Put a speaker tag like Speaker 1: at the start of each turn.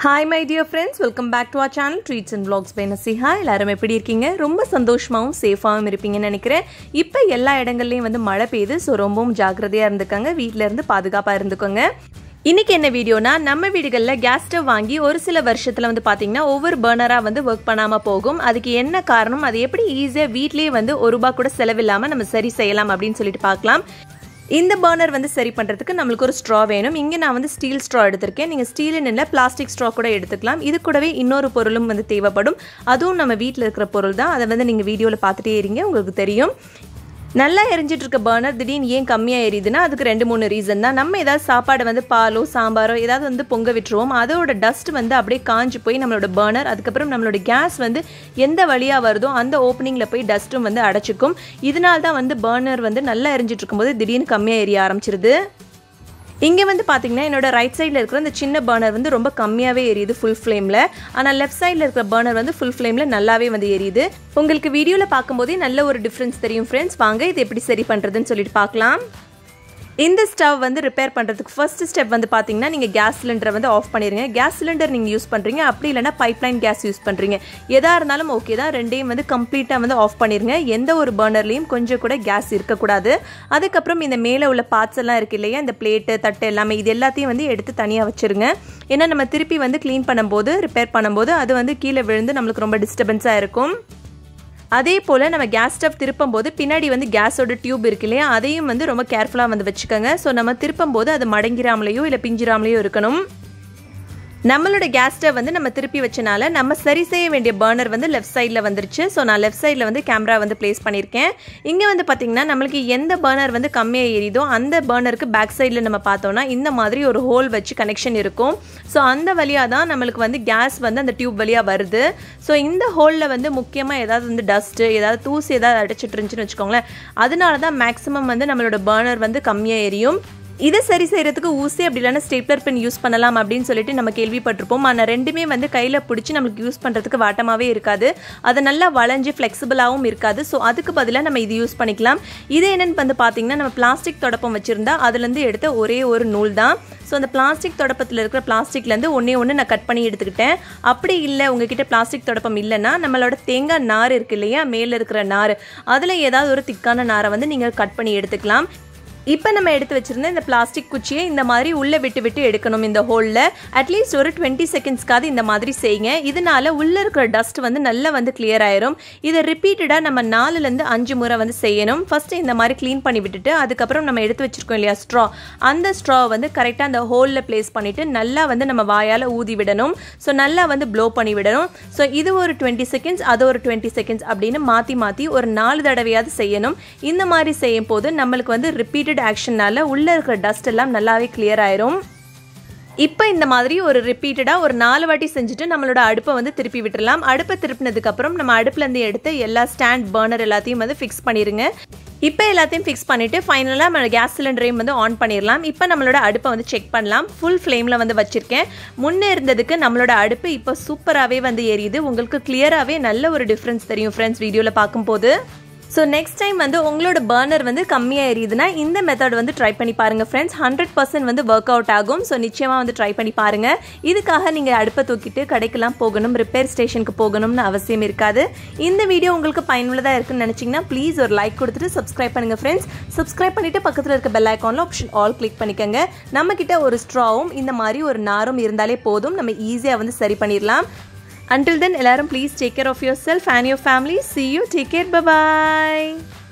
Speaker 1: Hi my dear friends welcome back to our channel treats and vlogs by Nasiha எல்லாரும் எப்படி இருக்கீங்க ரொம்ப சந்தோஷமாகவும் சேஃபாகவும் இருப்பீங்கன்னு நினைக்கிறேன் இப்போ எல்லா இடங்கள்லையும் வந்து மழை பெய்யுது ஸோ ரொம்பவும் ஜாக்கிரதையாக இருந்துக்கோங்க வீட்டில இருந்து பாதுகாப்பாக இருந்துக்கோங்க இன்னைக்கு என்ன வீடியோனா நம்ம வீடுகளில் கேஸ் ஸ்டவ் வாங்கி ஒரு சில வருஷத்தில் வந்து பார்த்தீங்கன்னா ஒவ்வொரு பர்னராக வந்து ஒர்க் பண்ணாமல் போகும் அதுக்கு என்ன காரணம் அது எப்படி ஈஸியாக வீட்லேயே வந்து ஒரு ரூபா கூட செலவில்லாமல் நம்ம சரி செய்யலாம் அப்படின்னு சொல்லிட்டு பார்க்கலாம் இந்த பர்னர் வந்து சரி பண்ணுறதுக்கு நம்மளுக்கு ஒரு ஸ்ட்ரா வேணும் இங்கே நான் வந்து ஸ்டீல் ஸ்ட்ரா எடுத்திருக்கேன் நீங்கள் ஸ்டீலுன்னு இல்லை பிளாஸ்டிக் ஸ்ட்ரா கூட எடுத்துக்கலாம் இது கூடவே இன்னொரு பொருளும் வந்து தேவைப்படும் அதுவும் நம்ம வீட்டில் இருக்கிற பொருள் தான் அதை வந்து நீங்கள் வீடியோவில் பார்த்துட்டே இருங்க உங்களுக்கு தெரியும் நல்லா எரிஞ்சிட்டு இருக்க பர்னர் திடீர்னு ஏன் கம்மியாக எரியுதுன்னா அதுக்கு ரெண்டு மூணு ரீசன் தான் நம்ம ஏதாவது சாப்பாடு வந்து பாலோ சாம்பாரோ ஏதாவது வந்து பொங்க விட்டுருவோம் அதோட டஸ்ட் வந்து அப்படியே காஞ்சு போய் நம்மளோட பர்னர் அதுக்கப்புறம் நம்மளோட கேஸ் வந்து எந்த வழியாக வருதோ அந்த ஓப்பனிங்கில் போய் டஸ்ட்டும் வந்து அடைச்சிக்கும் இதனால தான் வந்து பர்னர் வந்து நல்லா எரிஞ்சிட்டு இருக்கும்போது திடீர்னு கம்மியாக எரிய ஆரம்பிச்சிருது இங்கே வந்து பார்த்தீங்கன்னா என்னோட ரைட் சைடில் இருக்கிற இந்த சின்ன பர்னர் வந்து ரொம்ப கம்மியாகவே எரியுது ஃபுல் ஃப்ளேமில் ஆனால் லெஃப்ட் சைடில் இருக்கிற பர்னர் வந்து ஃபுல் ஃப்ளேமில் நல்லாவே வந்து எரியுது உங்களுக்கு வீடியோவில் பார்க்கும்போதே நல்ல ஒரு டிஃப்ரென்ஸ் தெரியும் ஃப்ரெண்ட்ஸ் வாங்க இது எப்படி சரி பண்ணுறதுன்னு சொல்லிட்டு பார்க்கலாம் இந்த ஸ்டவ் வந்து ரிப்பேர் பண்ணுறதுக்கு ஃபர்ஸ்ட் ஸ்டெப் வந்து பார்த்தீங்கன்னா நீங்கள் கேஸ் சிலிண்டரை வந்து ஆஃப் பண்ணிடுங்க கேஸ் சிலிண்டர் நீங்கள் யூஸ் பண்ணுறீங்க அப்படி இல்லைனா பைப்லைன் கேஸ் யூஸ் பண்ணுறீங்க எதாக இருந்தாலும் ஓகே தான் ரெண்டையும் வந்து கம்ப்ளீட்டாக வந்து ஆஃப் பண்ணிடுங்க எந்த ஒரு பர்னர்லையும் கொஞ்சம் கூட கேஸ் இருக்கக்கூடாது அதுக்கப்புறம் இந்த மேலே உள்ள பார்ட்ஸ் எல்லாம் இருக்கு இல்லையா இந்த பிளேட்டு தட்டு எல்லாமே இது எல்லாத்தையும் வந்து எடுத்து தனியாக வச்சுருங்க ஏன்னா நம்ம திருப்பி வந்து க்ளீன் பண்ணும்போது ரிப்பேர் பண்ணும்போது அது வந்து கீழே விழுந்து நம்மளுக்கு ரொம்ப டிஸ்டர்பன்ஸாக இருக்கும் அதே போல் நம்ம கேஸ் ஸ்டவ் திருப்பும் போது பின்னாடி வந்து கேஸோட டியூப் இருக்கு இல்லையா அதையும் வந்து ரொம்ப கேர்ஃபுல்லாக வந்து வச்சுக்கோங்க ஸோ நம்ம திருப்பும் போது அது மடங்கிராமலையோ இல்லை பிஞ்சிராமலையோ இருக்கணும் நம்மளோட கேஸ் ஸ்டவ் வந்து நம்ம திருப்பி வச்சனால நம்ம சரி செய்ய வேண்டிய பர்னர் வந்து லெஃப்ட் சைடில் வந்துருச்சு ஸோ நான் லெஃப்ட் சைடில் வந்து கேமரா வந்து ப்ளேஸ் பண்ணியிருக்கேன் இங்கே வந்து பார்த்திங்கன்னா நம்மளுக்கு எந்த பர்னர் வந்து கம்மியாக எரியுதோ அந்த பர்னருக்கு பேக் சைடில் நம்ம பார்த்தோம்னா இந்த மாதிரி ஒரு ஹோல் வச்சு கனெக்ஷன் இருக்கும் ஸோ அந்த வழியாக தான் நம்மளுக்கு வந்து கேஸ் வந்து அந்த டியூப் வழியாக வருது ஸோ இந்த ஹோலில் வந்து முக்கியமாக ஏதாவது வந்து டஸ்ட்டு ஏதாவது தூசி ஏதாவது அடைச்சிட்டு இருந்துச்சுன்னு வச்சுக்கோங்களேன் அதனால தான் மேக்ஸிமம் வந்து நம்மளோட பர்னர் வந்து கம்மியாக எரியும் இதை சரி செய்கிறதுக்கு ஊசி அப்படி இல்லைனா ஸ்டேப்லர் பென் யூஸ் பண்ணலாம் அப்படின்னு சொல்லிட்டு நம்ம கேள்விப்பட்டிருப்போம் ஆனால் ரெண்டுமே வந்து கையில் பிடிச்சி நம்மளுக்கு யூஸ் பண்ணுறதுக்கு வாட்டமாகவே இருக்காது அது நல்லா வளைஞ்சு ஃப்ளெக்சிபிளாகவும் இருக்காது ஸோ அதுக்கு பதிலாக நம்ம இது யூஸ் பண்ணிக்கலாம் இது என்னென்னு வந்து பார்த்தீங்கன்னா நம்ம பிளாஸ்டிக் தொடப்பம் வச்சுருந்தா அதுலேருந்து எடுத்த ஒரே ஒரு நூல் தான் ஸோ அந்த பிளாஸ்டிக் தொடப்பத்தில் இருக்கிற பிளாஸ்டிக்லேருந்து ஒன்றே ஒன்று நான் கட் பண்ணி எடுத்துக்கிட்டேன் அப்படி இல்லை உங்ககிட்ட பிளாஸ்டிக் தொடப்பம் இல்லைன்னா நம்மளோட தேங்காய் நார் இருக்கு இல்லையா மேலே இருக்கிற நார் அதில் ஏதாவது ஒரு திக்கான நாரை வந்து நீங்கள் கட் பண்ணி எடுத்துக்கலாம் இப்போ நம்ம எடுத்து வச்சிருந்த இந்த பிளாஸ்டிக் குச்சியை இந்த மாதிரி உள்ளே விட்டு விட்டு எடுக்கணும் இந்த ஹோலில் அட்லீஸ்ட் ஒரு டுவெண்ட்டி செகண்ட்ஸ்க்காவது இந்த மாதிரி செய்யுங்க இதனால உள்ளே இருக்கிற டஸ்ட் வந்து நல்லா வந்து கிளியர் ஆயிரும் இதை ரிப்பீட்டடாக நம்ம நாலுலேருந்து அஞ்சு முறை வந்து செய்யணும் ஃபஸ்ட்டு இந்த மாதிரி க்ளீன் பண்ணி விட்டுட்டு அதுக்கப்புறம் நம்ம எடுத்து வச்சிருக்கோம் இல்லையா ஸ்ட்ரா அந்த ஸ்ட்ரா வந்து கரெக்டாக அந்த ஹோலில் ப்ளேஸ் பண்ணிவிட்டு நல்லா வந்து நம்ம வாயால் ஊதி விடணும் ஸோ நல்லா வந்து ப்ளோ பண்ணி விடணும் ஸோ இது ஒரு டுவெண்ட்டி செகண்ட்ஸ் அது ஒரு டுவெண்ட்டி செகண்ட்ஸ் அப்படின்னு மாற்றி மாற்றி ஒரு நாலு தடவையாவது செய்யணும் இந்த மாதிரி செய்யும் போது நம்மளுக்கு வந்து ரிப்பீட்டட் ரிப்பீட்டட் ஆக்ஷனால உள்ளே இருக்கிற டஸ்ட் எல்லாம் நல்லாவே கிளியர் ஆயிரும் இப்போ இந்த மாதிரி ஒரு ரிப்பீட்டடாக ஒரு நாலு வாட்டி செஞ்சுட்டு நம்மளோட அடுப்பை வந்து திருப்பி விட்டுடலாம் அடுப்பை திருப்பினதுக்கப்புறம் நம்ம அடுப்புலேருந்து எடுத்து எல்லா ஸ்டாண்ட் பர்னர் எல்லாத்தையும் வந்து ஃபிக்ஸ் பண்ணிடுங்க இப்போ எல்லாத்தையும் ஃபிக்ஸ் பண்ணிவிட்டு ஃபைனலாக நம்ம கேஸ் சிலிண்டரையும் வந்து ஆன் பண்ணிடலாம் இப்போ நம்மளோட அடுப்பை வந்து செக் பண்ணலாம் ஃபுல் ஃப்ளேமில் வந்து வச்சுருக்கேன் முன்னே இருந்ததுக்கு நம்மளோட அடுப்பு இப்போ சூப்பராகவே வந்து எரியுது உங்களுக்கு கிளியராகவே நல்ல ஒரு டிஃப்ரென்ஸ் தெரியும் ஃப்ரெண்ட்ஸ் வீடியோவில் பார்க்கும்போது ஸோ நெக்ஸ்ட் டைம் வந்து உங்களோட பர்னர் வந்து கம்மியாக எரியுதுன்னா இந்த மெத்தட் வந்து ட்ரை பண்ணி பாருங்கள் ஃப்ரெண்ட்ஸ் ஹண்ட்ரட் பர்சன்ட் வந்து ஒர்க் அவுட் ஆகும் ஸோ நிச்சயமாக வந்து ட்ரை பண்ணி பாருங்கள் இதுக்காக நீங்கள் அடுப்பை தூக்கிட்டு கடைக்கெல்லாம் போகணும் ரிப்பேர் ஸ்டேஷனுக்கு போகணும்னு அவசியம் இருக்காது இந்த வீடியோ உங்களுக்கு பயனுள்ளதாக இருக்குன்னு நினச்சிங்கன்னா ப்ளீஸ் ஒரு லைக் கொடுத்துட்டு சப்ஸ்கிரைப் பண்ணுங்கள் ஃப்ரெண்ட்ஸ் சப்ஸ்கிரைப் பண்ணிவிட்டு பக்கத்தில் இருக்க பெல் ஐக்கானில் ஆப்ஷன் ஆல் கிளிக் பண்ணிக்கோங்க நம்மக்கிட்ட ஒரு ஸ்ட்ராவும் இந்த மாதிரி ஒரு நாரும் இருந்தாலே போதும் நம்ம ஈஸியாக வந்து சரி பண்ணிடலாம் Until then, எல்லாரும் please take care of yourself and your family. See you. Take care. Bye bye.